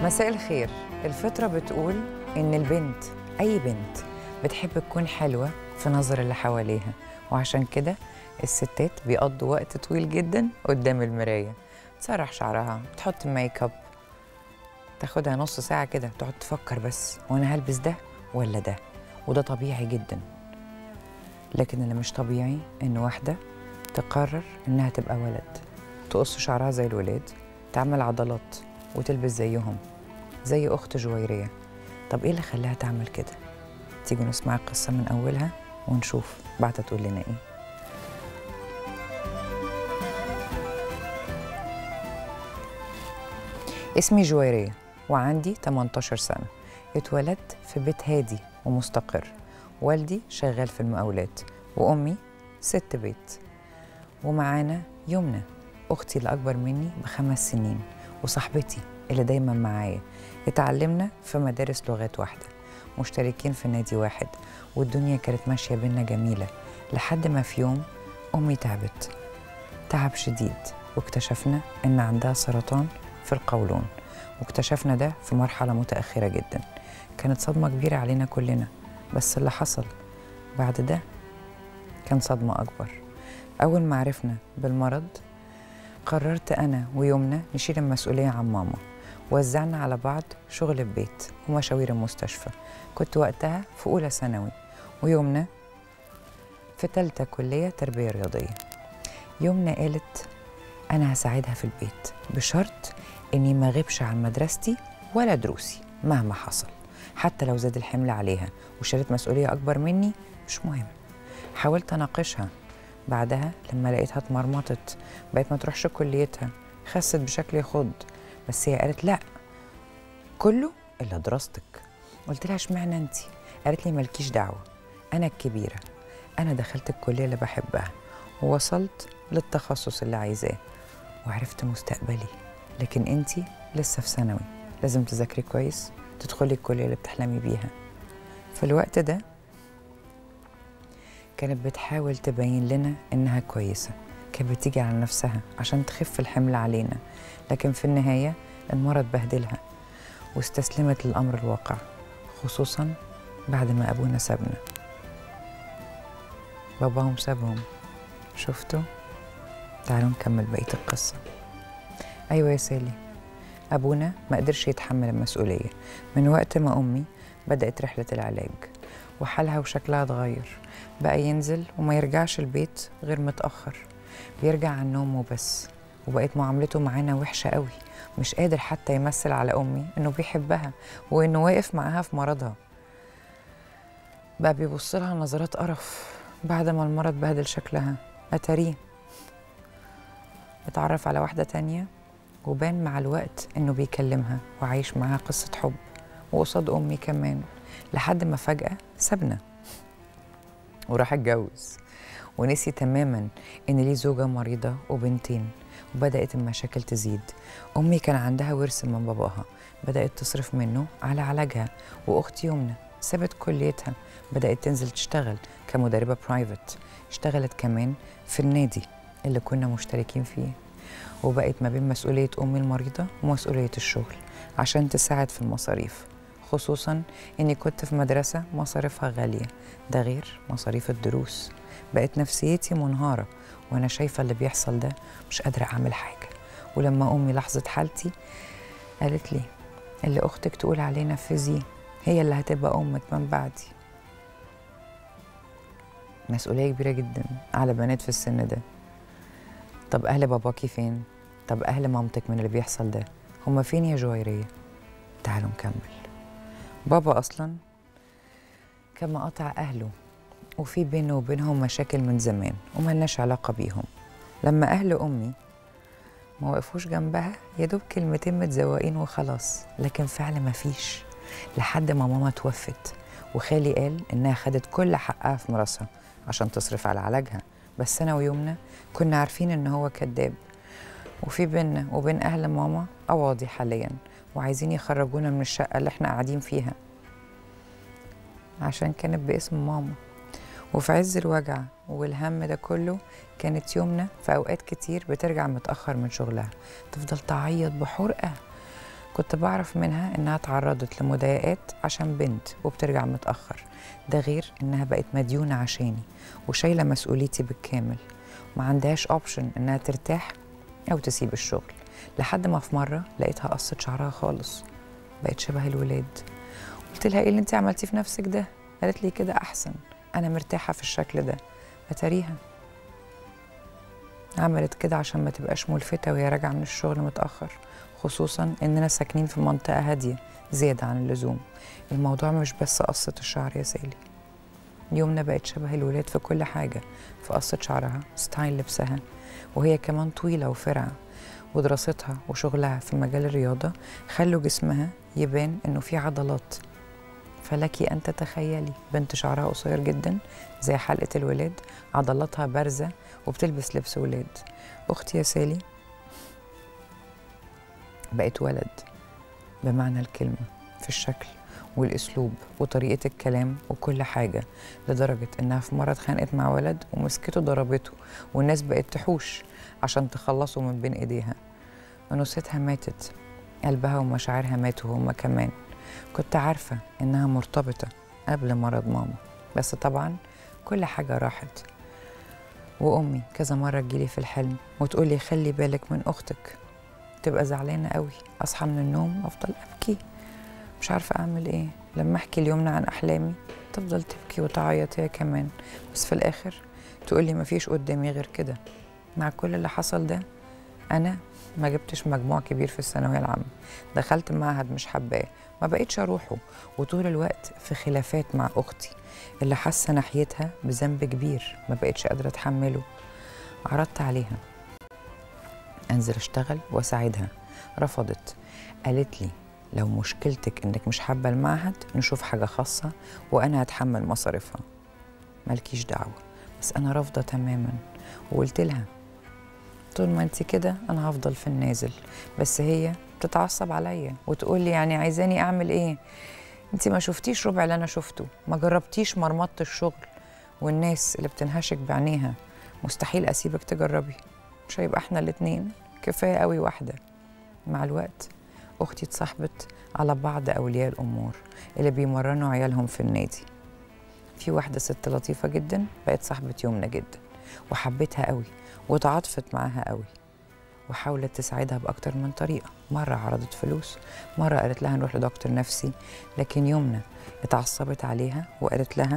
مساء الخير الفطرة بتقول إن البنت أي بنت بتحب تكون حلوة في نظر اللي حواليها وعشان كده الستات بيقضوا وقت طويل جدا قدام المراية تسرح شعرها تحط ميك اب تاخدها نص ساعة كده تقعد تفكر بس وانا هلبس ده ولا ده وده طبيعي جدا لكن اللي مش طبيعي ان واحدة تقرر انها تبقى ولد تقص شعرها زي الولاد تعمل عضلات وتلبس زيهم زي اخت جويرية طب ايه اللي خلاها تعمل كده تيجوا نسمع القصة من اولها ونشوف بعد تقول لنا ايه اسمي جويرية وعندي 18 سنة اتولدت في بيت هادي ومستقر والدي شغال في المقاولات وأمي ست بيت ومعانا يمنى أختي اللي أكبر مني بخمس سنين وصاحبتي اللي دايما معايا اتعلمنا في مدارس لغات واحدة مشتركين في نادي واحد والدنيا كانت ماشية بينا جميلة لحد ما في يوم أمي تعبت تعب شديد واكتشفنا إن عندها سرطان في القولون واكتشفنا ده في مرحلة متأخرة جدا كانت صدمة كبيرة علينا كلنا بس اللي حصل بعد ده كان صدمة أكبر أول ما عرفنا بالمرض قررت أنا ويمنى نشيل المسؤولية عن ماما وزعنا على بعض شغل البيت ومشاوير المستشفى كنت وقتها في أولى ثانوي ويمنى في تالتة كلية تربية رياضية يمنى قالت أنا هساعدها في البيت بشرط إني ما غيبش عن مدرستي ولا دروسي مهما حصل حتى لو زاد الحمل عليها وشالت مسؤولية أكبر مني مش مهم حاولت أناقشها بعدها لما لقيتها اتمرمطت بقت ما تروحش كليتها خست بشكل يخض بس هي قالت لا كله إلا دراستك قلت لها اشمعنى انت قالت لي مالكيش دعوة أنا الكبيرة أنا دخلت الكلية اللي بحبها ووصلت للتخصص اللي عايزاه وعرفت مستقبلي لكن انت لسه في ثانوي لازم تذاكري كويس تدخلي الكليه اللي بتحلمي بيها في الوقت ده كانت بتحاول تبين لنا انها كويسه كانت بتيجي على نفسها عشان تخف الحمل علينا لكن في النهايه المرض بهدلها واستسلمت للامر الواقع خصوصا بعد ما ابونا سابنا باباهم سابهم شفتوا تعالوا نكمل بقيه القصه ايوه يا سالي ابونا ما قدرش يتحمل المسؤوليه من وقت ما امي بدات رحله العلاج وحالها وشكلها اتغير بقى ينزل وما يرجعش البيت غير متاخر بيرجع عن نومه بس وبقت معاملته معانا وحشه قوي مش قادر حتى يمثل على امي انه بيحبها وانه واقف معاها في مرضها بقى بيبص لها نظرات قرف بعد ما المرض بهدل شكلها اتاريه اتعرف على واحده تانيه وبان مع الوقت انه بيكلمها وعايش معاها قصه حب وقصاد امي كمان لحد ما فجاه سابنا وراح اتجوز ونسي تماما ان ليه زوجه مريضه وبنتين وبدات المشاكل تزيد امي كان عندها ورث من باباها بدات تصرف منه على علاجها واختي يمنى سابت كليتها بدات تنزل تشتغل كمدربه برايفت اشتغلت كمان في النادي اللي كنا مشتركين فيه وبقت ما بين مسؤولية أمي المريضة ومسؤولية الشغل عشان تساعد في المصاريف خصوصا إني كنت في مدرسة مصاريفها غالية ده غير مصاريف الدروس بقت نفسيتي منهارة وأنا شايفة اللي بيحصل ده مش قادرة أعمل حاجة ولما أمي لاحظت حالتي قالت لي اللي أختك تقول عليه نفذيه هي اللي هتبقى أمك من بعدي مسؤولية كبيرة جدا على بنات في السن ده طب أهل باباكي فين؟ طب أهل مامتك من اللي بيحصل ده؟ هما فين يا جويرية؟ تعالوا نكمل بابا أصلا كان مقاطع أهله وفي بينه وبينهم مشاكل من زمان وملناش علاقة بيهم لما أهل أمي ما وقفوش جنبها يا دوب كلمتين متزوقين وخلاص لكن فعل مفيش لحد ما ماما توفت وخالي قال إنها خدت كل حقها في مراسها عشان تصرف على علاجها بس أنا ويمنى كنا عارفين إن هو كذاب وفي بينا وبين أهل ماما قواضي حاليا وعايزين يخرجونا من الشقة اللي احنا قاعدين فيها عشان كانت باسم ماما وفي عز الوجع والهم ده كله كانت يمنى في أوقات كتير بترجع متأخر من شغلها تفضل تعيط بحرقة كنت بعرف منها إنها تعرضت لمضايقات عشان بنت وبترجع متأخر ده غير إنها بقت مديونة عشاني وشايلة مسؤوليتي بالكامل ما عندهاش أوبشن إنها ترتاح أو تسيب الشغل لحد ما في مرة لقيتها قصت شعرها خالص بقت شبه الولاد قلت لها إيه اللي أنت عملتيه في نفسك ده؟ قالت لي كده أحسن أنا مرتاحة في الشكل ده أتاريها عملت كده عشان ما تبقاش ملفتة وهي راجعة من الشغل متأخر خصوصا إننا ساكنين في منطقة هادية زيادة عن اللزوم الموضوع مش بس قصة الشعر يا سالي يومنا بقت شبه الولاد في كل حاجة في قصة شعرها ستايل لبسها وهي كمان طويلة وفرعة ودراستها وشغلها في مجال الرياضة خلوا جسمها يبان إنه في عضلات فلك أن تتخيلي بنت شعرها قصير جدا زي حلقة الولاد عضلاتها بارزة وبتلبس لبس ولاد أختي يا سالي بقت ولد بمعنى الكلمة في الشكل والأسلوب وطريقة الكلام وكل حاجة لدرجة إنها في مرة اتخانقت مع ولد ومسكته ضربته والناس بقت تحوش عشان تخلصه من بين إيديها أنوثتها ماتت قلبها ومشاعرها ماتوا هما كمان كنت عارفة إنها مرتبطة قبل مرض ماما بس طبعا كل حاجة راحت وأمي كذا مرة تجيلي في الحلم وتقولي خلي بالك من أختك تبقى زعلانة قوي أصحى من النوم أفضل أبكي مش عارفة أعمل إيه لما أحكي اليومنا عن أحلامي تفضل تبكي وتعيط هي كمان بس في الآخر تقولي مفيش قدامي غير كده مع كل اللي حصل ده أنا ما جبتش مجموع كبير في الثانوية العامة دخلت معهد مش حباه ما بقيتش أروحه وطول الوقت في خلافات مع أختي اللي حاسة ناحيتها بذنب كبير ما بقيتش قادرة أتحمله عرضت عليها أنزل أشتغل وأساعدها رفضت قالت لي لو مشكلتك إنك مش حابة المعهد نشوف حاجة خاصة وأنا هتحمل مصاريفها مالكيش دعوة بس أنا رافضة تماما وقلت لها طول ما انت كده انا هفضل في النازل بس هي بتتعصب عليا وتقول لي يعني عايزاني اعمل ايه انت ما شفتيش ربع اللي انا شفته ما جربتيش مرمطه الشغل والناس اللي بتنهشك بعينيها مستحيل اسيبك تجربي مش هيبقى احنا الاتنين كفايه قوي واحده مع الوقت اختي اتصاحبت على بعض اولياء الامور اللي بيمرنوا عيالهم في النادي في واحده ست لطيفه جدا بقت صاحبه يومنا جدا وحبيتها قوي وتعاطفت معاها قوي وحاولت تساعدها بأكتر من طريقة مرة عرضت فلوس مرة قالت لها نروح لدكتور نفسي لكن يومنا اتعصبت عليها وقالت لها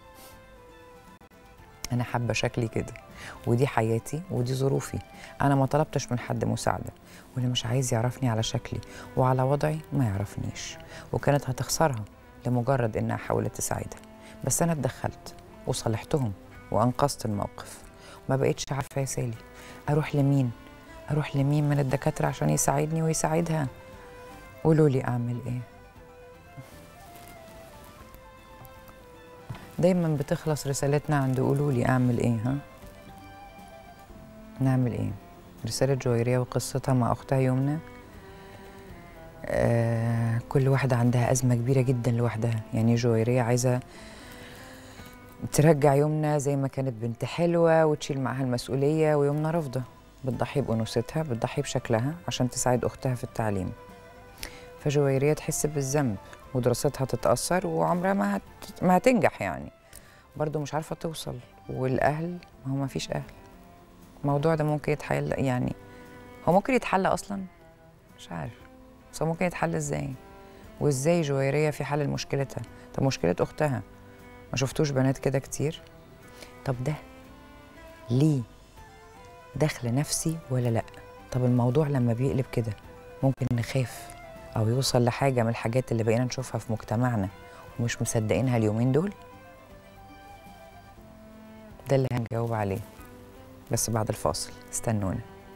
أنا حابة شكلي كده ودي حياتي ودي ظروفي أنا ما طلبتش من حد مساعدة واللي مش عايز يعرفني على شكلي وعلى وضعي ما يعرفنيش وكانت هتخسرها لمجرد إنها حاولت تساعدها بس أنا اتدخلت وصالحتهم وأنقذت الموقف ما بقتش عارفة يا سالي أروح لمين أروح لمين من الدكاترة عشان يساعدني ويساعدها قولوا لي أعمل إيه دايما بتخلص رسالتنا عند قولوا لي أعمل إيه ها نعمل إيه رسالة جويرية وقصتها مع أختها يومنا آه كل واحدة عندها أزمة كبيرة جدا لوحدها يعني جويرية عايزة ترجع يومنا زي ما كانت بنت حلوة وتشيل معاها المسؤولية ويومنا رافضة بتضحي بأنوثتها بتضحي بشكلها عشان تساعد أختها في التعليم فجويرية تحس بالذنب ودراستها تتأثر وعمرها ما, هت... ما هتنجح يعني برضو مش عارفة توصل والأهل ما هو ما فيش أهل الموضوع ده ممكن يتحل يعني هو ممكن يتحل أصلا مش عارف بس هو ممكن يتحل إزاي وإزاي جويرية في حل مشكلتها طب مشكلة أختها ما شفتوش بنات كده كتير طب ده ليه دخل نفسي ولا لا طب الموضوع لما بيقلب كده ممكن نخاف او يوصل لحاجه من الحاجات اللي بقينا نشوفها في مجتمعنا ومش مصدقينها اليومين دول ده اللي هنجاوب عليه بس بعد الفاصل استنونا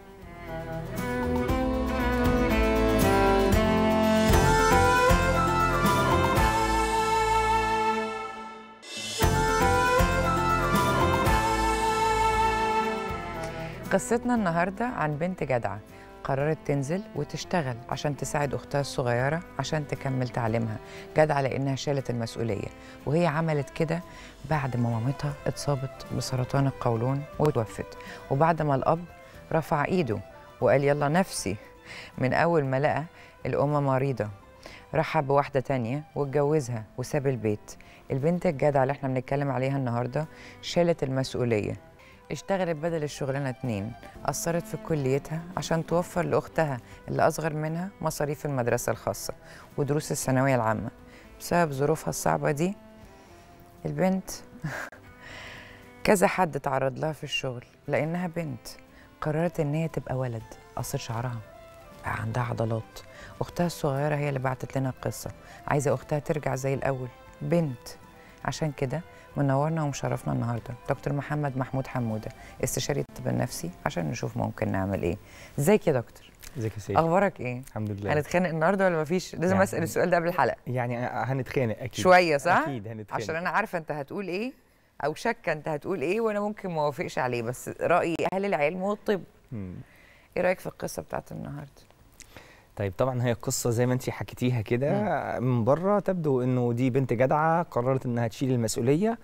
قصتنا النهاردة عن بنت جدعة قررت تنزل وتشتغل عشان تساعد أختها الصغيرة عشان تكمل تعليمها جدعة لأنها شالت المسؤولية وهي عملت كده بعد ما مامتها اتصابت بسرطان القولون وتوفت وبعد ما الأب رفع إيده وقال يلا نفسي من أول ما لقى الأم مريضة رحب بواحدة تانية واتجوزها وساب البيت البنت الجدعة اللي احنا بنتكلم عليها النهاردة شالت المسؤولية اشتغلت بدل الشغلانة اتنين أثرت في كليتها عشان توفر لأختها اللي أصغر منها مصاريف المدرسة الخاصة ودروس الثانوية العامة بسبب ظروفها الصعبة دي البنت كذا حد تعرض لها في الشغل لأنها بنت قررت إن هي تبقى ولد قصر شعرها بقى عندها عضلات أختها الصغيرة هي اللي بعتت لنا القصة عايزة أختها ترجع زي الأول بنت عشان كده منورنا ومشرفنا النهارده دكتور محمد محمود حموده استشاري الطب النفسي عشان نشوف ممكن نعمل ايه ازيك يا دكتور ازيك يا سيدي اخبارك ايه الحمد لله هنتخانق النهارده ولا مفيش لازم يعني- اسال السؤال ده قبل الحلقه يعني هنتخانق اكيد شويه صح اكيد هنتخانق عشان انا عارفه انت هتقول ايه او شاكه انت هتقول ايه وانا ممكن ما اوافقش عليه بس راي اهل العلم والطب مم. ايه رايك في القصه بتاعت النهارده طيب طبعا هي القصه زي ما انت حكيتيها كده من بره تبدو انه دي بنت جدعه قررت انها تشيل المسؤوليه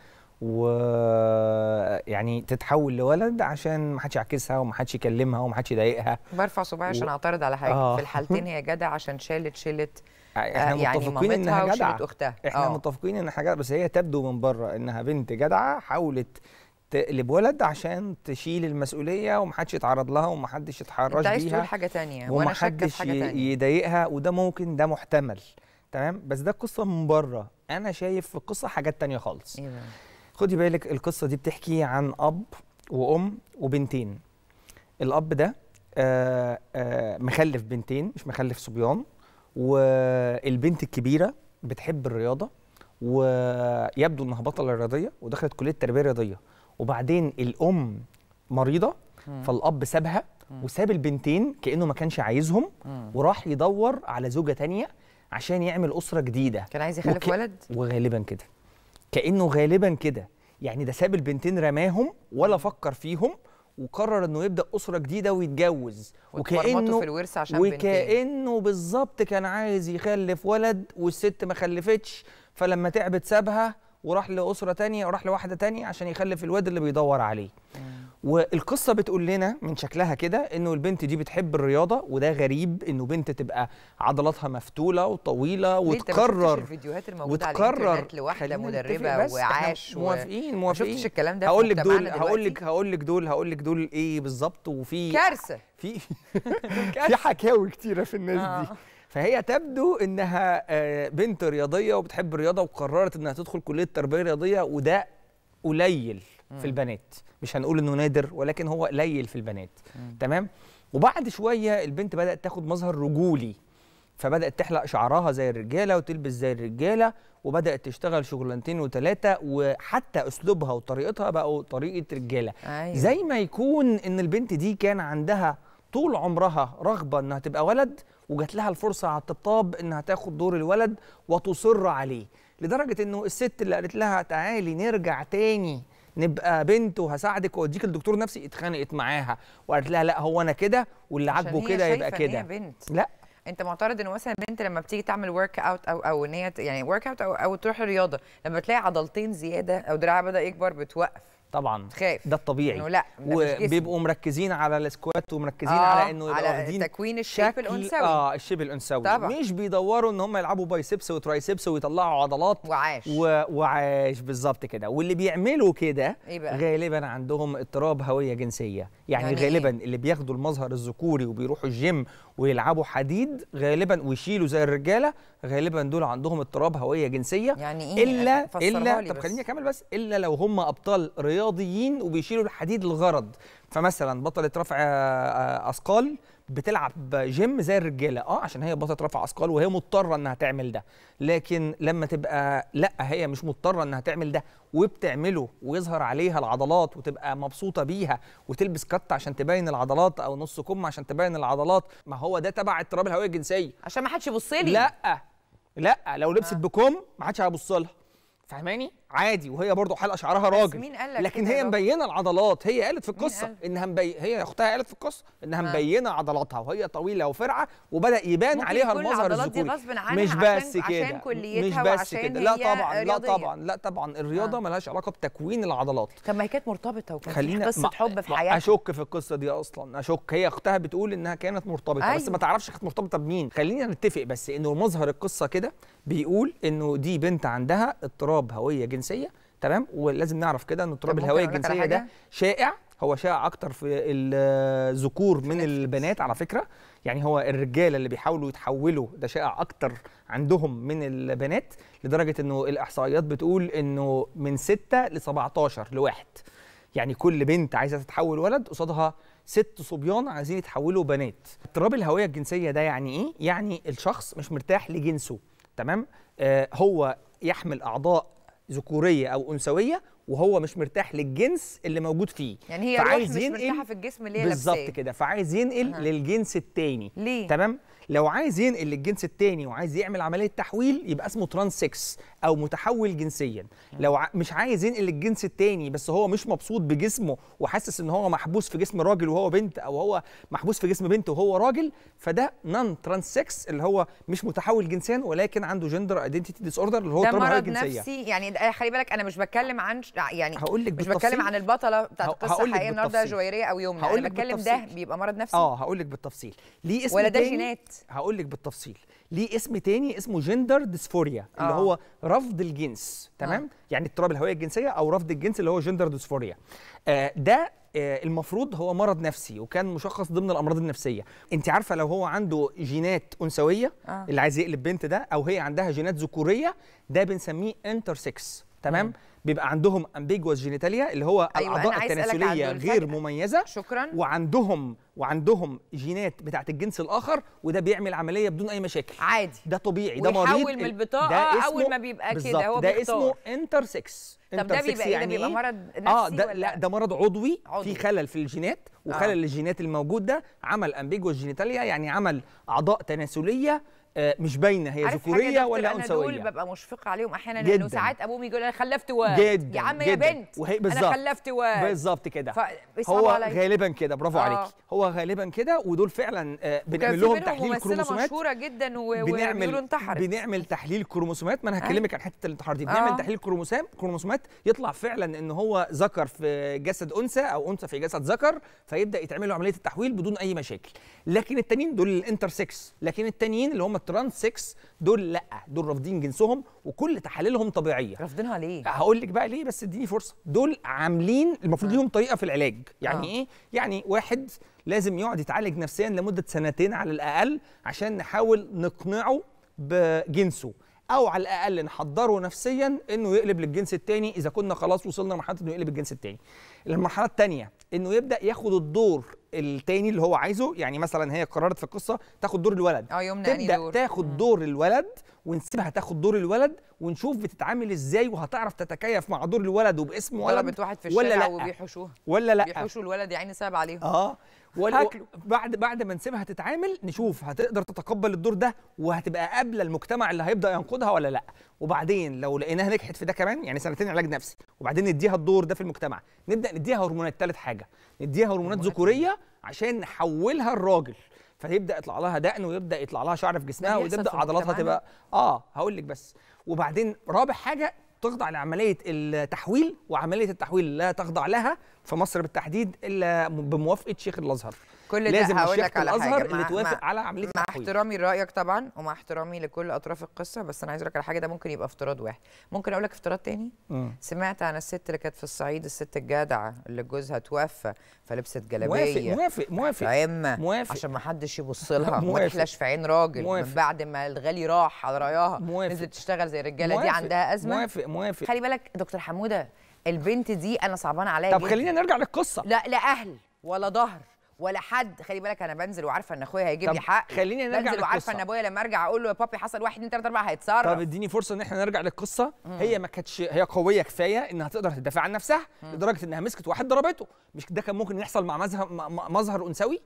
ويعني تتحول لولد عشان ما حدش يعكسها وما حدش يكلمها وما حدش يضايقها برفع صباعي عشان و- اعترض على حاجه آه. في الحالتين هي جدع عشان شالت شلت احنا آه، يعني متفقين مامتها انها جدعه وشلت اختها احنا آه. متفقين انها حاجه بس هي تبدو من بره انها بنت جدعه حاولت تقلب ولد عشان تشيل المسؤوليه ومحدش يتعرض لها ومحدش يتحرش انت عايز بيها تقول حاجه تانية وانا شاكه في ومحدش حاجه ي- تانية يضايقها وده ممكن ده محتمل تمام بس ده القصه من بره انا شايف في القصه حاجات تانية خالص ايه بقى؟ خدي بالك القصه دي بتحكي عن اب وام وبنتين الاب ده آه آه مخلف بنتين مش مخلف صبيان والبنت الكبيره بتحب الرياضه ويبدو انها بطله رياضيه ودخلت كليه تربيه رياضيه وبعدين الام مريضه مم. فالاب سابها مم. وساب البنتين كانه ما كانش عايزهم مم. وراح يدور على زوجه تانية عشان يعمل اسره جديده كان عايز يخلف وك- ولد وغالبا كده كانه غالبا كده يعني ده ساب البنتين رماهم ولا فكر فيهم وقرر انه يبدا اسره جديده ويتجوز واتمرمطوا في الورث عشان بنتين وكانه بالظبط كان عايز يخلف ولد والست ما خلفتش فلما تعبت سابها وراح لاسره تانية وراح لواحده تانية عشان يخلف الواد اللي بيدور عليه مم. والقصه بتقول لنا من شكلها كده انه البنت دي بتحب الرياضه وده غريب انه بنت تبقى عضلاتها مفتوله وطويله ليه انت ما شفتش وتقرر الفيديوهات الموجوده على وتقرر الانترنت لواحده خلينا مدربه نتفق بس، إحنا وعاش و... موافقين ما موافقين شفتش الكلام ده في هقول لك دول مجتمعنا هقول دلوقتي؟ لك هقول لك دول هقول لك دول ايه بالظبط وفي كارثه في في حكاوي كتيره في الناس دي آه. فهي تبدو انها آه، بنت رياضيه وبتحب الرياضه وقررت انها تدخل كليه تربيه رياضيه وده قليل في البنات مش هنقول انه نادر ولكن هو قليل في البنات مم. تمام وبعد شويه البنت بدات تاخد مظهر رجولي فبدات تحلق شعرها زي الرجاله وتلبس زي الرجاله وبدات تشتغل شغلانتين وثلاثه وحتى اسلوبها وطريقتها بقوا طريقه رجاله ايوه زي ما يكون ان البنت دي كان عندها طول عمرها رغبه انها تبقى ولد وجات لها الفرصه على الطبطاب انها تاخد دور الولد وتصر عليه لدرجه انه الست اللي قالت لها تعالي نرجع تاني نبقى بنت وهساعدك واوديك الدكتور نفسي اتخانقت معاها وقالت لها لا هو انا كده واللي عشان عاجبه هي كده شايفة يبقى إن هي كده بنت لا انت معترض انه مثلا البنت لما بتيجي تعمل ورك اوت او او ان هي ت- يعني ورك اوت او او تروح الرياضه لما تلاقي عضلتين زياده او دراعها بدا يكبر بتوقف طبعا تخاف ده الطبيعي انه لا ده مش جسمي. وبيبقوا مركزين على السكوات ومركزين آه، على انه يبقوا على واخدين تكوين الشيب الانثوي اه الشيب الانثوي طبعا. مش بيدوروا ان هم يلعبوا بايسبس وترايسبس ويطلعوا عضلات وعاش و... وعاش بالظبط كده واللي بيعملوا كده ايه بقى غالبا عندهم اضطراب هويه جنسيه يعني, يعني يعني غالبا إيه؟ اللي بياخدوا المظهر الذكوري وبيروحوا الجيم ويلعبوا حديد غالبا ويشيلوا زي الرجاله غالبا دول عندهم اضطراب هويه جنسيه يعني ايه الا فسرها الا لي طب بس. خليني اكمل بس الا لو هم ابطال رياضيين وبيشيلوا الحديد للغرض فمثلا بطله رفع آه، اثقال بتلعب جيم زي الرجاله اه عشان هي بطله رفع اثقال وهي مضطره انها تعمل ده لكن لما تبقى لا هي مش مضطره انها تعمل ده وبتعمله ويظهر عليها العضلات وتبقى مبسوطه بيها وتلبس كت عشان تبين العضلات او نص كم عشان تبين العضلات ما هو ده تبع اضطراب الهويه الجنسيه عشان ما حدش يبص لي لا لا لو لبست آه. بكم ما حدش هيبص لها فاهماني عادي وهي برضو حلقه شعرها راجل مين قال لك لكن كده هي يا بابا؟ مبينه العضلات هي قالت في مين القصه قال؟ انها مبي... هي اختها قالت في القصه انها آه. مبينه عضلاتها وهي طويله وفرعه وبدا يبان ممكن عليها يكون المظهر العضلات دي الذكوري غصب عنها مش عشان- بس كده عشان كليتها مش بس وعشان كده لا هي طبعا لا رياضية. طبعا لا طبعا الرياضه آه. ملهاش علاقه بتكوين العضلات طب ما هي كانت مرتبطه وكان في خلينا قصه ما- حب في ما- حياتها اشك في القصه دي اصلا اشك هي اختها بتقول انها كانت مرتبطه أيوة. بس أيوة. ما تعرفش كانت مرتبطه بمين خلينا نتفق بس انه مظهر القصه كده بيقول انه دي بنت عندها اضطراب هويه جنسيه تمام ولازم نعرف كده ان اضطراب طب ممكن الهويه أقول لك على الجنسيه ده حاجة؟ شائع هو شائع اكتر في الذكور من نتفليكس. البنات على فكره يعني هو الرجاله اللي بيحاولوا يتحولوا ده شائع اكتر عندهم من البنات لدرجه انه الاحصائيات بتقول انه من 6 ل 17 لواحد يعني كل بنت عايزه تتحول ولد قصادها ست صبيان عايزين يتحولوا بنات اضطراب الهويه الجنسيه ده يعني ايه يعني الشخص مش مرتاح لجنسه تمام آه هو يحمل اعضاء ذكوريه او انثويه وهو مش مرتاح للجنس اللي موجود فيه يعني هي الروح فعايز مش ينقل- مرتاحه في الجسم اللي هي بالظبط لابساه. كده فعايز ينقل أها. للجنس التاني ليه؟ تمام لو عايز ينقل للجنس التاني وعايز يعمل عمليه تحويل يبقى اسمه ترانس 6 او متحول جنسيا لو ع... مش عايز ينقل للجنس التاني بس هو مش مبسوط بجسمه وحاسس ان هو محبوس في جسم راجل وهو بنت او هو محبوس في جسم بنت وهو راجل فده نون ترانس 6 اللي هو مش متحول جنسيا ولكن عنده جندر ايدنتيتي ديس اوردر اللي هو ده اضطراب الهوية مرض الجنسيه نفسي يعني ده- خلي بالك انا مش بتكلم عن ش- يعني هقول لك مش بالتفصيل. بتكلم عن البطله بتاعت ه- القصه هقول لك الحقيقيه النهارده بالتفصيل. جويريه او يومنا هقول انا لك بتكلم ده بالتفصيل. بيبقى مرض نفسي اه هقول لك بالتفصيل ليه اسم ولا ده تاني جينات؟ هقول لك بالتفصيل ليه اسم تاني اسمه جندر ديسفوريا اللي آه. هو رفض الجنس تمام آه. يعني اضطراب الهويه الجنسيه او رفض الجنس اللي هو جندر ديسفوريا آه ده آه المفروض هو مرض نفسي وكان مشخص ضمن الامراض النفسيه انت عارفه لو هو عنده جينات انثويه آه. اللي عايز يقلب بنت ده او هي عندها جينات ذكوريه ده بنسميه انتر 6 تمام مم. بيبقى عندهم امبيجوس جينيتاليا اللي هو أيوة، أنا الاعضاء عايز أسألك عن التناسليه دول غير فجأة. مميزه شكرا وعندهم وعندهم جينات بتاعت الجنس الاخر وده بيعمل عمليه بدون اي مشاكل عادي ده طبيعي ده مريض ويحول من البطاقة ده أول اسمه- ما بيبقى كده، بالظبط، هو ده بيختار. اسمه انتر 6 طب ده بيبقى ايه ده بيبقى مرض نفسي اه ده ولا لا ده مرض عضوي, عضوي. في خلل في الجينات وخلل آه. الجينات الموجود ده عمل امبيجوس جينيتاليا يعني عمل اعضاء تناسليه آه مش باينه هي عارف حاجة يا ذكوريه دكتور، ولا انا دول انثويه ببقى مشفقه عليهم احيانا جداً. انه ساعات ابوهم يقول انا خلفت واد جدا يا عم يا جداً. بنت وهي انا بالظبط خلفت واد بالظبط كده فبيصعبوا هو عليا. غالبا كده برافو آه. عليكي هو غالبا كده ودول فعلا آه كان بنعمل في لهم منهم تحليل ممثله كروموسومات مشهوره جدا و- و- وبيقولوا بنعمل انتحرت بنعمل تحليل كروموسومات ما انا أيوة. هكلمك عن حته الانتحار دي آه. بنعمل تحليل كروموسوم كروموسومات يطلع فعلا ان هو ذكر في جسد انثى او انثى في جسد ذكر فيبدا يتعمل له عمليه التحويل بدون اي مشاكل لكن التانيين دول الانتر 6 لكن التانيين اللي هم الترانس 6 دول لا دول رافضين جنسهم وكل تحاليلهم طبيعيه رافضينها ليه هقول لك بقى ليه بس اديني فرصه دول عاملين المفروض ليهم طريقه في العلاج يعني آه. ايه يعني واحد لازم يقعد يتعالج نفسيا لمده سنتين على الاقل عشان نحاول نقنعه بجنسه او على الاقل نحضره نفسيا انه يقلب للجنس التاني اذا كنا خلاص وصلنا لمرحله انه يقلب الجنس التاني المرحله التانيه انه يبدا ياخد الدور التاني اللي هو عايزه يعني مثلا هي قررت في القصه تاخد دور الولد اه يومنا اني تبدا دور تاخد دور الولد ونسيبها تاخد دور الولد ونشوف بتتعامل ازاي وهتعرف تتكيف مع دور الولد وباسم ولد ضربت واحد في ولا الشارع لا وبيحوشوها ولا لا بيحوشوا الولد يا عيني صعب عليهم اه ولا هاكله. بعد بعد ما نسيبها تتعامل نشوف هتقدر تتقبل الدور ده وهتبقى قابله المجتمع اللي هيبدا ينقدها ولا لا وبعدين لو لقيناها نجحت في ده كمان يعني سنتين علاج نفسي وبعدين نديها الدور ده في المجتمع نبدا نديها هرمونات ثالث حاجه نديها هرمونات هرمونات ذكوريه عشان نحولها الراجل فيبدا يطلع لها دقن ويبدا يطلع لها شعر في جسمها بيحصل وتبدا في عضلاتها مجتمعنا؟ تبقى اه هقول لك بس وبعدين رابع حاجه تخضع لعمليه التحويل وعمليه التحويل لا تخضع لها في مصر بالتحديد الا بموافقه شيخ الازهر كل ده لازم هقول الشيخ لك على الازهر حاجه اللي مع, توافق مع, على عمليه مع التحويل احترامي لرايك طبعا ومع احترامي لكل اطراف القصه بس انا عايز اقول لك على حاجه ده ممكن يبقى افتراض واحد ممكن اقول لك افتراض تاني مم. سمعت عن الست اللي كانت في الصعيد الست الجدعه اللي جوزها توفى فلبست موافق جلابيه موافق موافق عمه موافق. عشان ما حدش يبص لها وما موافق. تحلاش في عين راجل موافق. من بعد ما الغالي راح على رايها موافق. نزلت تشتغل زي الرجاله دي موافق. عندها ازمه موافق موافق خلي بالك دكتور حموده البنت دي انا صعبانه عليا طب جداً. خلينا نرجع للقصه لا لا اهل ولا ظهر ولا حد خلي بالك انا بنزل وعارفه ان اخويا هيجيب طب لي حق خلينا نرجع بنزل وعارفه للقصة. ان ابويا لما ارجع اقول له يا بابي حصل واحد اتنين تلاته اربعه هيتصرف طب اديني فرصه ان احنا نرجع للقصه هي ما كانتش هي قويه كفايه انها تقدر تدافع عن نفسها لدرجه انها مسكت واحد ضربته مش ده كان ممكن يحصل مع مظهر م- م- مظهر انثوي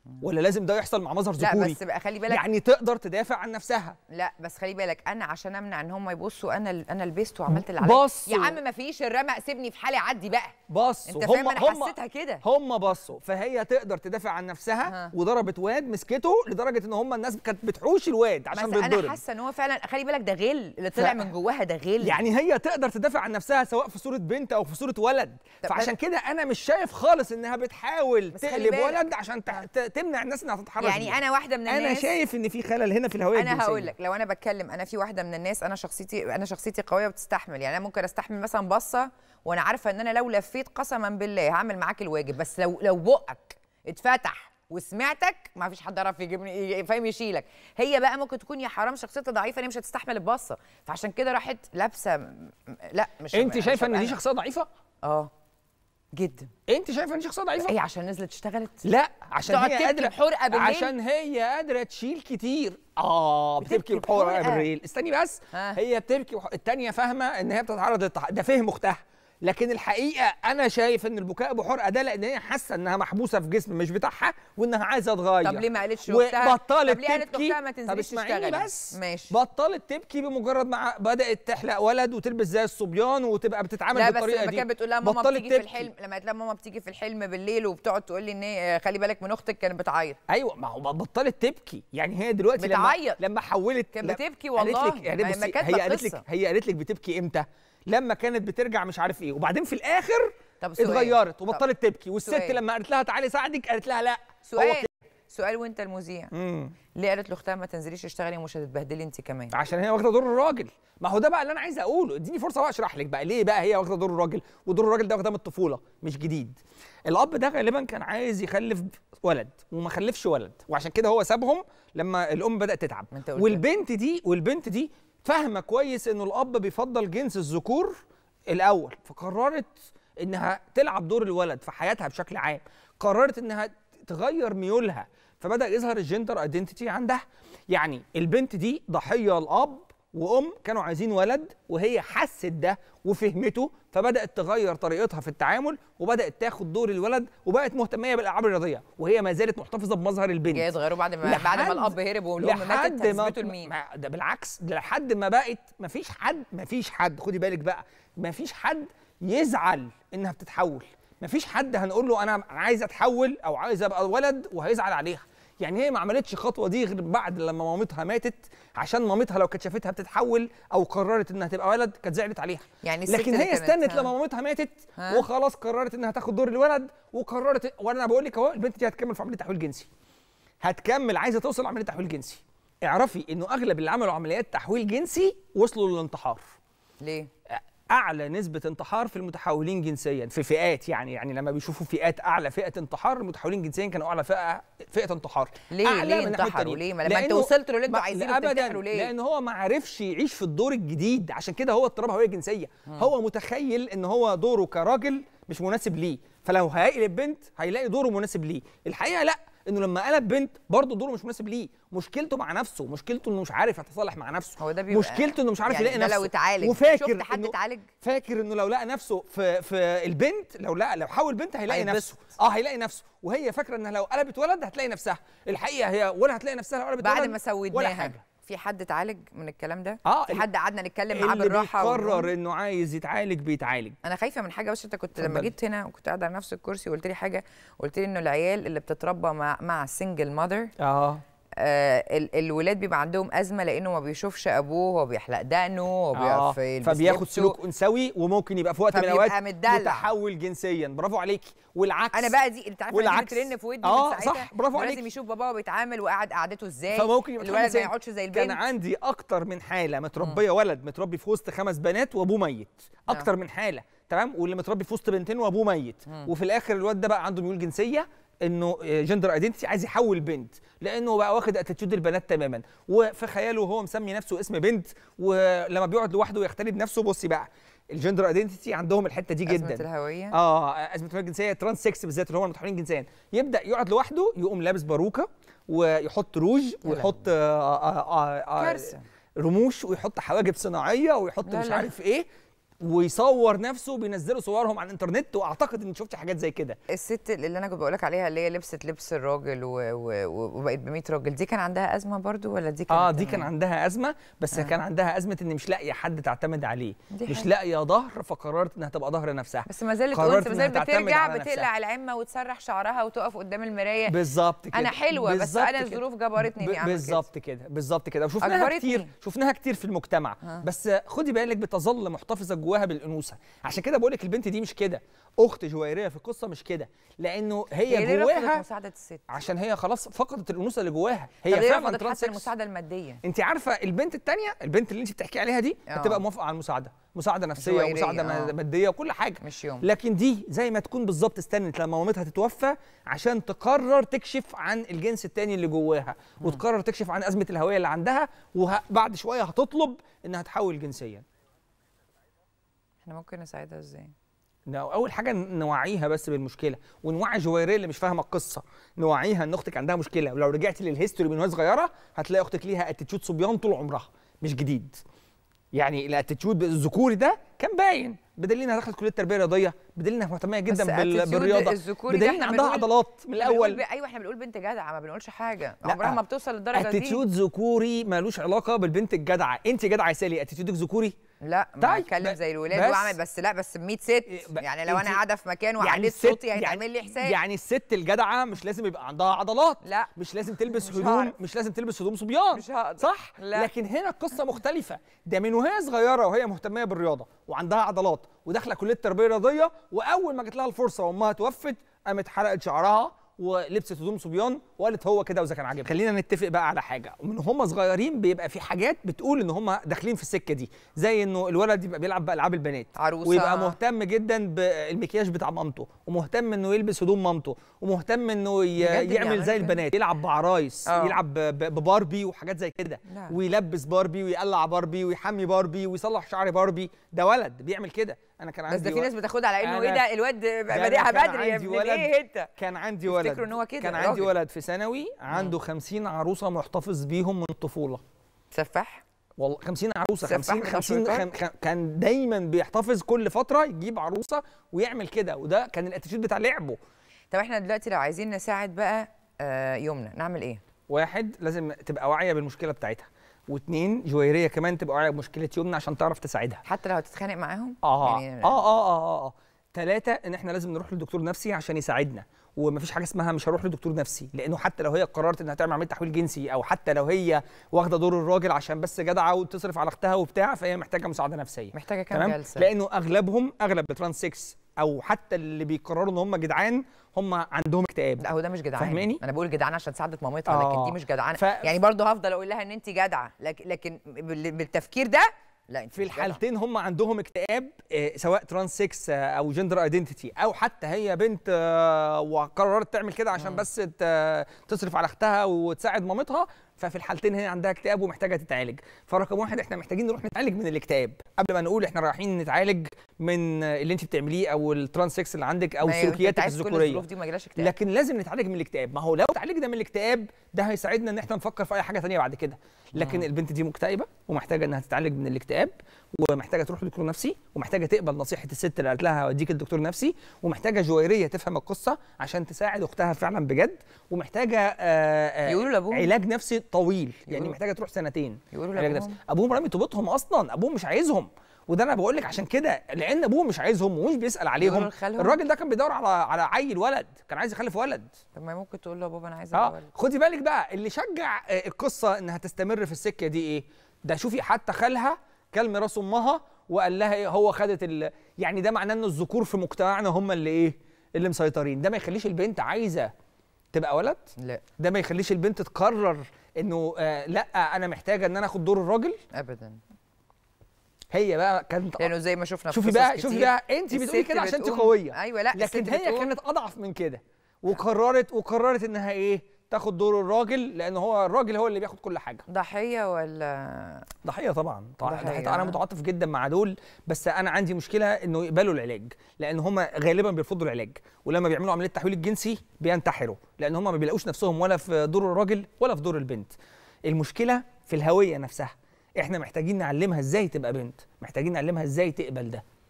ولا لازم ده يحصل مع مظهر لا ذكوري بس بقى خلي بالك يعني تقدر تدافع عن نفسها لا بس خلي بالك انا عشان امنع ان هم يبصوا انا انا لبست وعملت اللي عليا بصوا. يا عم ما فيش الرمق سيبني في حالي عدي بقى بصوا انت فاهم انا حسيتها كده هم بصوا فهي تقدر تدافع عن نفسها ها. وضربت واد مسكته لدرجه ان هم الناس كانت بتحوش الواد عشان بس انا بيتضرب حاسه ان هو فعلا خلي بالك ده غل اللي طلع ف- من جواها ده غل يعني هي تقدر تدافع عن نفسها سواء في صوره بنت او في صوره ولد طب فعشان كده انا مش شايف خالص انها بتحاول بس خلي تقلب بالك. ولد عشان ت- ت- تمنع الناس انها تتحرش يعني بيه. انا واحده من الناس انا شايف ان في خلل هنا في الهويه انا الجنسية. هقول لك لو انا بتكلم انا في واحده من الناس انا شخصيتي انا شخصيتي قويه وبتستحمل يعني انا ممكن استحمل مثلا بصه وانا عارفه ان انا لو لفيت قسما بالله هعمل معاك الواجب بس لو لو بقك اتفتح وسمعتك ما فيش حد يعرف يجيبني ي- فاهم يشيلك هي بقى ممكن تكون يا حرام شخصيتها ضعيفه ان هي مش هتستحمل البصه فعشان كده راحت لابسه م- لا مش انت مش شايفه ان هبقى دي أنا. شخصيه ضعيفه اه جدا انت شايفه ان دي شخصيه ضعيفه هي عشان نزلت اشتغلت لا عشان تقعد هي تبكي قادره بحرقة بالليل؟ عشان هي قادره تشيل كتير اه بتبكي بتبكي بحرقه بحرقة. بالليل استني بس ها. هي بتبكي وح... التانيه فاهمه ان هي بتتعرض للتح... ده فهم اختها لكن الحقيقه انا شايف ان البكاء بحرقه ده لان هي حاسه انها محبوسه في جسم مش بتاعها وانها عايزه تغير طب ليه ما قالتش لاختها؟ وبطلت طب ليه قالت تبكي لاختها ما طب تنزليش اسمعيني تشتغلي؟ بس ماشي. بطلت تبكي بمجرد ما بدات تحلق ولد وتلبس زي الصبيان وتبقى بتتعامل لا بس بالطريقه لما دي كانت بتقول لها ماما بطلت بتيجي في تبكي. الحلم لما قالت لها ماما بتيجي في الحلم بالليل وبتقعد تقول لي ان هي خلي بالك من اختك كانت بتعيط ايوه ما هو بطلت تبكي يعني هي دلوقتي بتعيط. لما لما حولت كانت لا- بتبكي قالت والله. لك يعني ما- ما بصي كاتبة هي قالت لك قصة. هي قالت لك بتبكي امتى لما كانت بترجع مش عارف ايه وبعدين في الاخر طب سؤال. اتغيرت طب وبطلت تبكي والست سؤال. لما قالت لها تعالي ساعدك قالت لها لا هو سؤال كده. سؤال وانت المذيع مم. ليه قالت لاختها ما تنزليش تشتغلي ومش هتتبهدلي انت كمان عشان هي واخده دور الراجل ما هو ده بقى اللي انا عايز اقوله اديني فرصه بقى اشرح لك بقى ليه بقى هي واخده دور الراجل ودور الراجل ده واخده من الطفوله مش جديد الاب ده غالبا كان عايز يخلف ولد وما خلفش ولد وعشان كده هو سابهم لما الام بدات تتعب ما انت قلت والبنت دي والبنت دي فاهمه كويس انه الاب بيفضل جنس الذكور الاول فقررت انها تلعب دور الولد في حياتها بشكل عام قررت انها تغير ميولها فبدا يظهر الجندر ايدنتيتي عندها يعني البنت دي ضحيه الاب وام كانوا عايزين ولد وهي حست ده وفهمته فبدات تغير طريقتها في التعامل وبدات تاخد دور الولد وبقت مهتميه بالالعاب الرياضيه وهي ما زالت محتفظه بمظهر البنت جاي يتغيروا بعد ما بعد ما لحد- الاب هرب والام ماتت لحد ما هتثبتوا لمين ما- ده بالعكس ده لحد ما بقت ما فيش حد ما فيش حد خدي بالك بقى ما فيش حد يزعل انها بتتحول ما فيش حد هنقول له انا عايز اتحول او عايز ابقى ولد وهيزعل عليها يعني هي ما عملتش خطوه دي غير بعد لما مامتها ماتت عشان مامتها لو كانت شافتها بتتحول او قررت انها تبقى ولد كانت زعلت عليها يعني الست لكن اللي هي كانت- استنت ها. لما مامتها ماتت ها. وخلاص قررت انها تاخد دور الولد وقررت وانا بقول لك اهو البنت دي هتكمل في عمليه تحويل جنسي هتكمل عايزه توصل لعمليه تحويل جنسي اعرفي انه اغلب اللي عملوا عمليات تحويل جنسي وصلوا للانتحار ليه اعلى نسبه انتحار في المتحولين جنسيا في فئات يعني يعني لما بيشوفوا فئات اعلى فئه انتحار المتحولين جنسيا كانوا اعلى فئه فئه انتحار ليه؟ أعلى ليه من الناحية انتحروا؟ التانية. ليه؟ ما لما انت لأنه- وصلت له اللي انتوا ما- عايزينه أبداً، بتنتحروا ليه؟ لان هو ما عرفش يعيش في الدور الجديد عشان كده هو اضطراب هويه جنسيه هو متخيل ان هو دوره كراجل مش مناسب ليه فلو هيقلب بنت هيلاقي دوره مناسب ليه الحقيقه لا انه لما قلب بنت برضه دوره مش مناسب ليه مشكلته مع نفسه مشكلته انه مش عارف يتصالح مع نفسه هو ده بيبقى مشكلته انه مش عارف يعني يلاقي ده نفسه لو اتعالج وفاكر شفت حد إنه- اتعالج فاكر انه لو لقى نفسه في في البنت لو لقى لو حاول بنت هيلاقي هيتبسط. نفسه اه هيلاقي نفسه وهي فاكره انها لو قلبت ولد هتلاقي نفسها الحقيقه هي ولا هتلاقي نفسها لو قلبت بعد ولد ما ولا سويناها حاجه في حد اتعالج من الكلام ده آه، في اللي- حد قعدنا نتكلم معاه اللي بالراحه ونقول- بيقرر انه عايز يتعالج بيتعالج انا خايفه من حاجه بس انت كنت لما اتفضلي. جيت هنا وكنت قاعده على نفس الكرسي وقلت لي حاجه قلت لي انه العيال اللي بتتربى مع مع سنجل ماذر اه آه ال الولاد بيبقى عندهم ازمه لانه ما بيشوفش ابوه هو بيحلق دقنه هو آه. بيقف يلبس فبياخد لبسه. سلوك انثوي وممكن يبقى في وقت من فبيبقى الاوقات متدلع. متحول جنسيا برافو عليكي والعكس انا بقى دي انت عارفه دي والعكس. بترن في ودني آه، من ساعتها صح، برافو إنه عليك. لازم يشوف باباه بيتعامل وقاعد قعدته ازاي فممكن يبقى الولد ما زي- يقعدش زي كان البنت عندي اكتر من حاله متربيه ولد متربي في وسط خمس بنات وابوه ميت اكتر من حاله تمام واللي متربي في وسط بنتين وابوه ميت وفي الاخر الواد ده بقى عنده ميول جنسيه انه جندر ايدنتي عايز يحول بنت لانه بقى واخد اتيتيود البنات تماما وفي خياله هو مسمي نفسه اسم بنت ولما بيقعد لوحده ويختلي بنفسه بصي بقى الجندر ايدنتي عندهم الحته دي أزمة جدا الهويه اه ازمه الهويه الجنسيه ترانس سكس بالذات اللي هم المتحولين جنسيا يبدا يقعد لوحده يقوم لابس باروكه ويحط روج ويحط آه آه آه آه كارثة. رموش ويحط حواجب صناعيه ويحط لا مش لا. عارف ايه ويصور نفسه بينزلوا صورهم على الانترنت واعتقد ان شفت حاجات زي كده الست اللي انا كنت بقولك عليها اللي هي لبست لبس الراجل و... و... و- وبقت ب 100 راجل دي كان عندها ازمه برضو ولا دي كانت اه دي كان تمام؟ عندها ازمه بس آه. آه. كان عندها ازمه ان مش لاقيه حد تعتمد عليه دي مش حاجة. لاقيه ظهر فقررت انها تبقى ظهر نفسها بس ما زالت قررت قلت ما زالت إنها تعتمد بترجع على نفسها. بتقلع العمه وتسرح شعرها وتقف قدام المرايه بالظبط كده انا حلوه بس بالظبط انا كده. الظروف جبرتني اني ب- اعمل كده بالظبط كده بالظبط كده وشفناها أجبرتني. كتير شفناها كتير في المجتمع آه. بس خدي بالك بتظل محتفظه جواها بالانوثه عشان كده بقول لك البنت دي مش كده اخت جويريه في القصه مش كده لانه هي, هي ليه رفضت جواها مساعده الست عشان هي خلاص فقدت الانوثه اللي جواها طب هي ليه فعلا رفضت ترانس حتى سكس. المساعده الماديه انت عارفه البنت التانية البنت اللي انت بتحكي عليها دي آه. هتبقى موافقه على المساعده مساعده نفسيه جويرية، ومساعده آه. ماديه وكل حاجه مش يوم لكن دي زي ما تكون بالظبط استنت لما مامتها تتوفى عشان تقرر تكشف عن الجنس التاني اللي جواها وتقرر تكشف عن ازمه الهويه اللي عندها وبعد شويه هتطلب انها تحول جنسيا احنا ممكن نساعدها ازاي نا- اول حاجه نوعيها بس بالمشكله ونوعي جويريه اللي مش فاهمه القصه نوعيها ان اختك عندها مشكله ولو رجعتي للهيستوري من وهي صغيره هتلاقي اختك ليها اتيتيود صبيان طول عمرها مش جديد يعني الاتيتيود الذكوري ده كان باين بدليل انها دخلت كليه التربيه الرياضيه بدليل انها مهتمه جدا بس بال... attitude بالرياضه الذكوري ده بدليل ان احنا عندها بنقول- عضلات من بنقول الاول ب... ايوه احنا بنقول بنت جدعه ما بنقولش حاجه لا. عمرها ما بتوصل للدرجه دي اتيتيود ذكوري مالوش علاقه بالبنت الجدعه انت جدعه يا سالي اتيتيودك ذكوري لا ما طيب، اتكلم ب- زي الولاد بس- واعمل بس لا بس ب 100 ست إيه، ب- يعني لو انا انت- قاعده في مكان وعليت الست- صوتي هيتعمل لي حساب يعني الست الجدعه مش لازم يبقى عندها عضلات لا مش لازم تلبس مش هدوم هعرف. مش لازم تلبس هدوم صبيان مش هقدر صح لا. لكن هنا القصه مختلفه ده من وهي صغيره وهي مهتميه بالرياضه وعندها عضلات وداخله كليه التربيه الرياضيه واول ما جت لها الفرصه وامها توفت قامت حرقت شعرها ولبست هدوم صبيان وقالت هو كده واذا كان عاجبها خلينا نتفق بقى على حاجه من هم صغيرين بيبقى في حاجات بتقول ان هم داخلين في السكه دي زي انه الولد يبقى بيلعب بالعاب البنات عروسه ويبقى مهتم جدا بالمكياج بتاع مامته ومهتم انه يلبس هدوم مامته ومهتم انه ي- بجد يعمل بيعملوا زي كده؟ البنات يلعب بعرايس آه. يلعب ب- ب- بباربي وحاجات زي كده لا. ويلبس باربي ويقلع باربي ويحمي باربي ويصلح شعر باربي ده ولد بيعمل كده انا كان عندي بس ده في ولد- ناس بتاخدها على انه أنا- ايه ده الواد أنا بادئها كان بدري يا عندي ابن ولد- ايه انت كان عندي ولد يفتكروا إن هو كده، كان عندي راجل. ولد في ثانوي عنده 50 عروسه محتفظ بيهم من الطفوله سفاح والله 50 عروسه سفاح 50 من 50 الأفريقيات؟ خم... خم... كان دايما بيحتفظ كل فتره يجيب عروسه ويعمل كده وده كان الاتيتيود بتاع لعبه طب احنا دلوقتي لو عايزين نساعد بقى آه يومنا نعمل ايه واحد لازم تبقى واعيه بالمشكله بتاعتها واثنين جويريه كمان تبقى واعيه بمشكله يومنا عشان تعرف تساعدها حتى لو هتتخانق معاهم اه يعني اه اه اه اه ثلاثة ان احنا لازم نروح لدكتور نفسي عشان يساعدنا ومفيش حاجه اسمها مش هروح لدكتور نفسي لانه حتى لو هي قررت انها تعمل عمليه تحويل جنسي او حتى لو هي واخده دور الراجل عشان بس جدعه وتصرف على اختها وبتاع فهي محتاجه مساعده نفسيه محتاجه كام تمام جلسه لانه اغلبهم اغلب الترانس 6 او حتى اللي بيقرروا ان هم جدعان هم عندهم اكتئاب لا هو ده مش جدعان فاهماني؟ انا بقول جدعان عشان ساعدت مامتها لكن آه. دي مش جدعان ف- يعني برضه هفضل اقول لها ان انت جدعه لكن لكن بال- بالتفكير ده لا انت في مش جدعة. الحالتين هم عندهم اكتئاب آه، سواء ترانس 6 آه، او جندر ايدنتيتي او حتى هي بنت آه، وقررت تعمل كده عشان مم. بس ت- تصرف على اختها وتساعد مامتها ففي الحالتين هي عندها اكتئاب ومحتاجه تتعالج فرقم واحد احنا محتاجين نروح نتعالج من الاكتئاب قبل ما نقول احنا رايحين نتعالج من آه، اللي انت بتعمليه او الترانس 6 اللي عندك او ما هي- سلوكياتك أنت عايز كل الذكوريه الظروف دي ما جلاش اكتئاب لكن لازم نتعالج من الاكتئاب ما هو لو اتعالجنا من الاكتئاب ده هيساعدنا ان احنا نفكر في اي حاجه تانية بعد كده لكن مم. البنت دي مكتئبه ومحتاجه انها تتعالج من الاكتئاب ومحتاجه تروح لدكتور نفسي ومحتاجه تقبل نصيحه الست اللي قالت لها اوديك لدكتور نفسي ومحتاجه جويريه تفهم القصه عشان تساعد اختها فعلا بجد ومحتاجه آه آه يقولوا لابوهم علاج نفسي طويل يعني يقولوا- محتاجه تروح سنتين يقولوا علاج نفسي لابوهم ابوهم رامي طوبتهم اصلا ابوهم مش عايزهم وده انا بقول لك عشان كده لان ابوهم مش عايزهم ومش بيسال عليهم يقولوا لخالهم؟ الراجل ده كان بيدور على على عيل ولد كان عايز يخلف ولد طب ما ممكن تقول له يا بابا انا عايزه اه ولد خدي بالك بقى اللي شجع آه، القصه انها تستمر في السكه دي ايه ده شوفي حتى خالها كل ميراث امها وقال لها إيه هو خدت ال... يعني ده معناه ان الذكور في مجتمعنا هم اللي ايه اللي مسيطرين ده ما يخليش البنت عايزه تبقى ولد لا ده ما يخليش البنت تقرر انه آه لا انا محتاجه ان انا اخد دور الراجل ابدا هي بقى كانت لانه زي ما شفنا في شوفي قصص بقى كتير، شوفي بقى انت بتقولي الست كده عشان انت بتقوم- قويه ايوه لا لكن الست هي بتقوم- كانت اضعف من كده وقررت وقررت انها ايه تاخد دور الراجل لان هو الراجل هو اللي بياخد كل حاجه ضحيه ولا ضحيه طبعا طبعا ضحية. ضحية. انا متعاطف جدا مع دول بس انا عندي مشكله انه يقبلوا العلاج لان هم غالبا بيرفضوا العلاج ولما بيعملوا عمليه التحويل الجنسي بينتحروا لان هم ما بيلاقوش نفسهم ولا في دور الراجل ولا في دور البنت المشكله في الهويه نفسها احنا محتاجين نعلمها ازاي تبقى بنت محتاجين نعلمها ازاي تقبل ده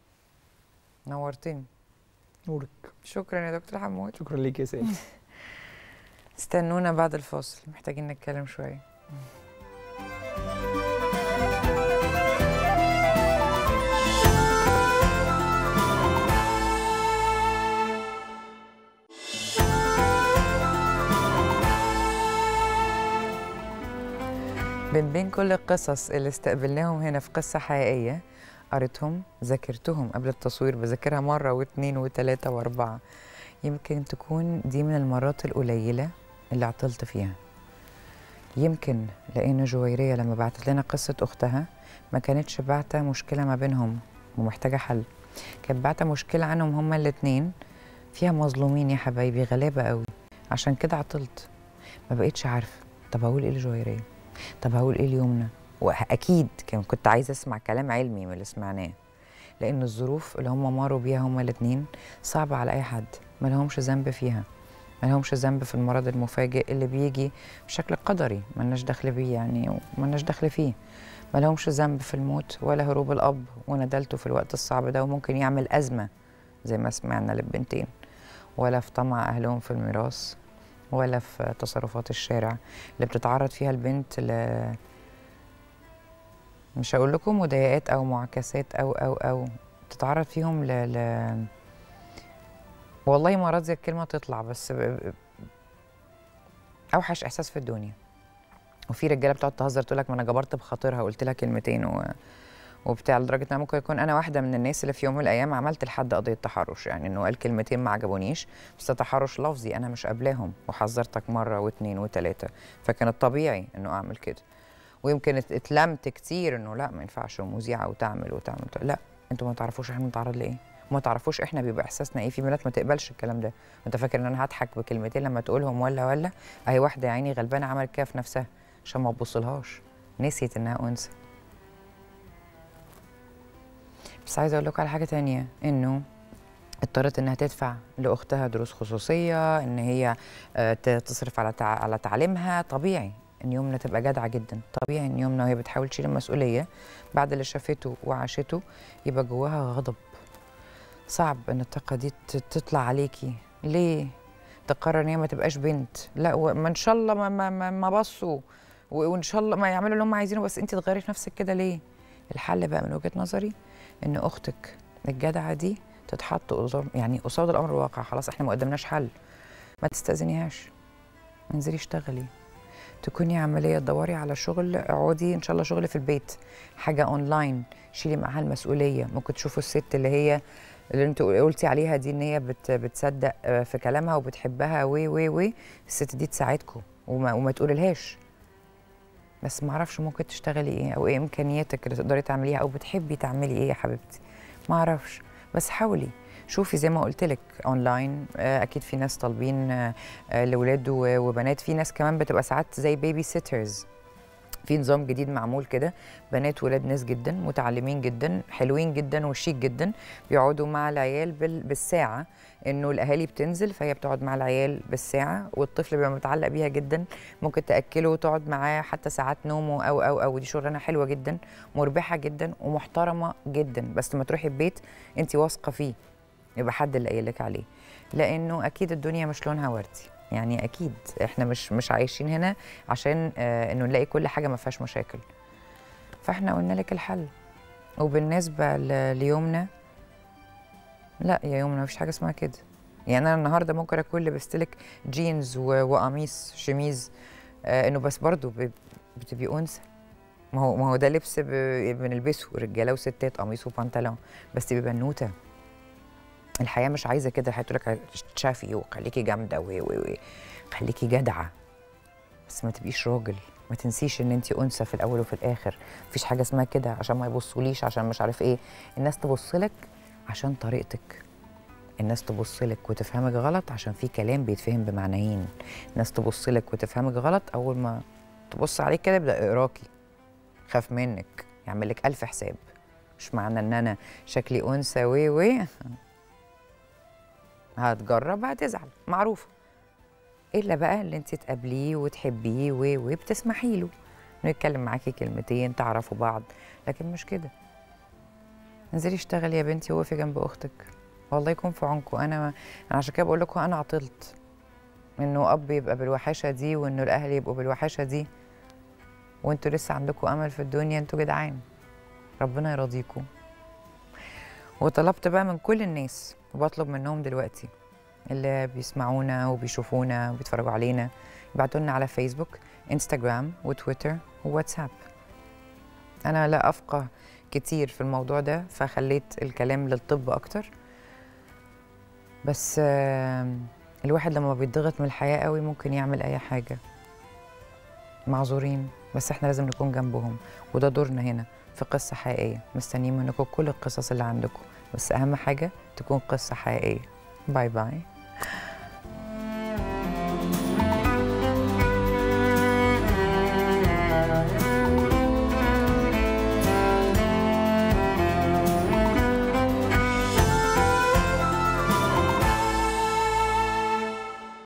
نورتني نورك شكرا يا دكتور حمود شكرا ليك يا سيدي استنونا بعد الفاصل محتاجين نتكلم شويه من بين كل القصص اللي استقبلناهم هنا في قصة حقيقية قريتهم ذاكرتهم قبل التصوير بذاكرها مرة واثنين وثلاثة وأربعة يمكن تكون دي من المرات القليلة اللي عطلت فيها يمكن لأن جويرية لما بعتت لنا قصة أختها ما كانتش بعتة مشكلة ما بينهم ومحتاجة حل كانت بعتة مشكلة عنهم هما الاتنين فيها مظلومين يا حبايبي غلابة قوي عشان كده عطلت ما بقيتش عارفة طب أقول إيه لجويرية طب هقول إيه ليومنا وأكيد كان كنت عايزة أسمع كلام علمي من اللي سمعناه لأن الظروف اللي هم مروا بيها هما الاتنين صعبة على أي حد ما لهمش ذنب فيها ما لهمش ذنب في المرض المفاجئ اللي بيجي بشكل قدري ما لناش دخل بيه يعني وما لناش دخل فيه ما لهمش ذنب في الموت ولا هروب الأب وندلته في الوقت الصعب ده وممكن يعمل أزمة زي ما سمعنا للبنتين ولا في طمع أهلهم في الميراث ولا في تصرفات الشارع اللي بتتعرض فيها البنت ل مش هقول لكم مضايقات او معاكسات او او او بتتعرض فيهم ل, ل... والله ما راضيه الكلمه تطلع بس ب... ب- اوحش احساس في الدنيا وفي رجاله بتقعد تهزر تقول لك ما انا جبرت بخاطرها قلت لها كلمتين و... وبتاع لدرجه ان أنا ممكن يكون انا واحده من الناس اللي في يوم من الايام عملت لحد قضيه تحرش يعني انه قال كلمتين ما عجبونيش بس ده تحرش لفظي انا مش قابلاهم وحذرتك مره واثنين وثلاثه فكان الطبيعي انه اعمل كده ويمكن ات- اتلمت كتير انه لا ما ينفعش مذيعه وتعمل وتعمل وتعمل. لا انتوا ما تعرفوش احنا بنتعرض لايه وما تعرفوش احنا بيبقى احساسنا ايه في بنات ما تقبلش الكلام ده انت فاكر ان انا هضحك بكلمتين لما تقولهم ولا ولا اهي واحده يا عيني غلبانه عملت كده في نفسها عشان ما تبصلهاش نسيت انها انثى بس عايزه اقول لكم على حاجه تانية انه اضطرت انها تدفع لاختها دروس خصوصيه ان هي آه، ت- تصرف على تع... على تعليمها طبيعي ان يمنى تبقى جدعه جدا طبيعي ان يمنى وهي بتحاول تشيل المسؤوليه بعد اللي شافته وعاشته يبقى جواها غضب صعب ان الطاقه دي ت- تطلع عليكي ليه تقرر ان هي ما تبقاش بنت لا و- ما ان شاء الله ما ما, ما, ما بصوا و- وان شاء الله ما يعملوا اللي هم عايزينه بس انت تغيري في نفسك كده ليه الحل بقى من وجهه نظري ان اختك الجدعه دي تتحط قصاد يعني قصاد الامر الواقع خلاص احنا ما قدمناش حل ما تستاذنيهاش انزلي اشتغلي تكوني عمليه تدوري على شغل اقعدي ان شاء الله شغل في البيت حاجه اونلاين شيلي معاها المسؤوليه ممكن تشوفوا الست اللي هي اللي انت قلتي عليها دي ان هي بت بتصدق آه، في كلامها وبتحبها وي وي وي الست دي تساعدكم وما, وما تقوللهاش بس ما اعرفش ممكن تشتغلي ايه او ايه امكانياتك اللي تقدري تعمليها او بتحبي تعملي ايه يا حبيبتي ما اعرفش بس حاولي شوفي زي ما قلت لك اونلاين آه، اكيد في ناس طالبين آه، آه، لاولاد و- وبنات في ناس كمان بتبقى ساعات زي بيبي سيترز في نظام جديد معمول كده بنات ولاد ناس جدا متعلمين جدا حلوين جدا وشيك جدا بيقعدوا مع العيال بال- بالساعه انه الاهالي بتنزل فهي بتقعد مع العيال بالساعه والطفل بيبقى متعلق بيها جدا ممكن تاكله وتقعد معاه حتى ساعات نومه او او او دي شغلانه حلوه جدا مربحه جدا ومحترمه جدا بس لما تروحي البيت انت واثقه فيه يبقى حد اللي قايل لك عليه لانه اكيد الدنيا مش لونها وردي يعني اكيد احنا مش مش عايشين هنا عشان آه انه نلاقي كل حاجه ما فيهاش مشاكل فاحنا قلنا لك الحل وبالنسبه ل- ليومنا لا يا يومنا مفيش حاجه اسمها كده يعني انا النهارده ممكن اكون لبست لك جينز و- وقميص شميز آه انه بس برضو ب- بتبقي انثى ما هو ما هو ده لبس ب- بنلبسه رجاله وستات قميص وبنطلون بس تبقي بنوته الحياه مش عايزه كده الحياه تقول لك تشافي وخليكي جامده و و و خليكي جدعه بس ما تبقيش راجل ما تنسيش ان انت انثى في الاول وفي الاخر مفيش حاجه اسمها كده عشان ما يبصوليش عشان مش عارف ايه الناس تبص لك عشان طريقتك الناس تبص لك وتفهمك غلط عشان في كلام بيتفهم بمعنيين الناس تبص لك وتفهمك غلط اول ما تبص عليك كده يبدا يقراكي خاف منك يعمل لك الف حساب مش معنى ان انا شكلي انثى وي وي هتجرب هتزعل معروفه الا بقى اللي انت تقابليه وتحبيه و و بتسمحي له انه يتكلم معاكي كلمتين تعرفوا بعض لكن مش كده انزلي اشتغلي يا بنتي وقفي جنب اختك والله يكون في عونكم انا انا عشان كده بقول لكم انا عطلت انه اب يبقى بالوحشه دي وانه الاهل يبقوا بالوحشه دي وانتوا لسه عندكم امل في الدنيا انتوا جدعان ربنا يرضيكم وطلبت بقى من كل الناس وبطلب منهم دلوقتي اللي بيسمعونا وبيشوفونا وبيتفرجوا علينا يبعتوا لنا على فيسبوك انستغرام وتويتر وواتساب انا لا افقه كتير في الموضوع ده فخليت الكلام للطب اكتر بس آم، الواحد لما بيتضغط من الحياه قوي ممكن يعمل اي حاجه معذورين بس احنا لازم نكون جنبهم وده دورنا هنا في قصه حقيقيه مستنيين منكم كل القصص اللي عندكم بس اهم حاجه تكون قصه حقيقيه باي باي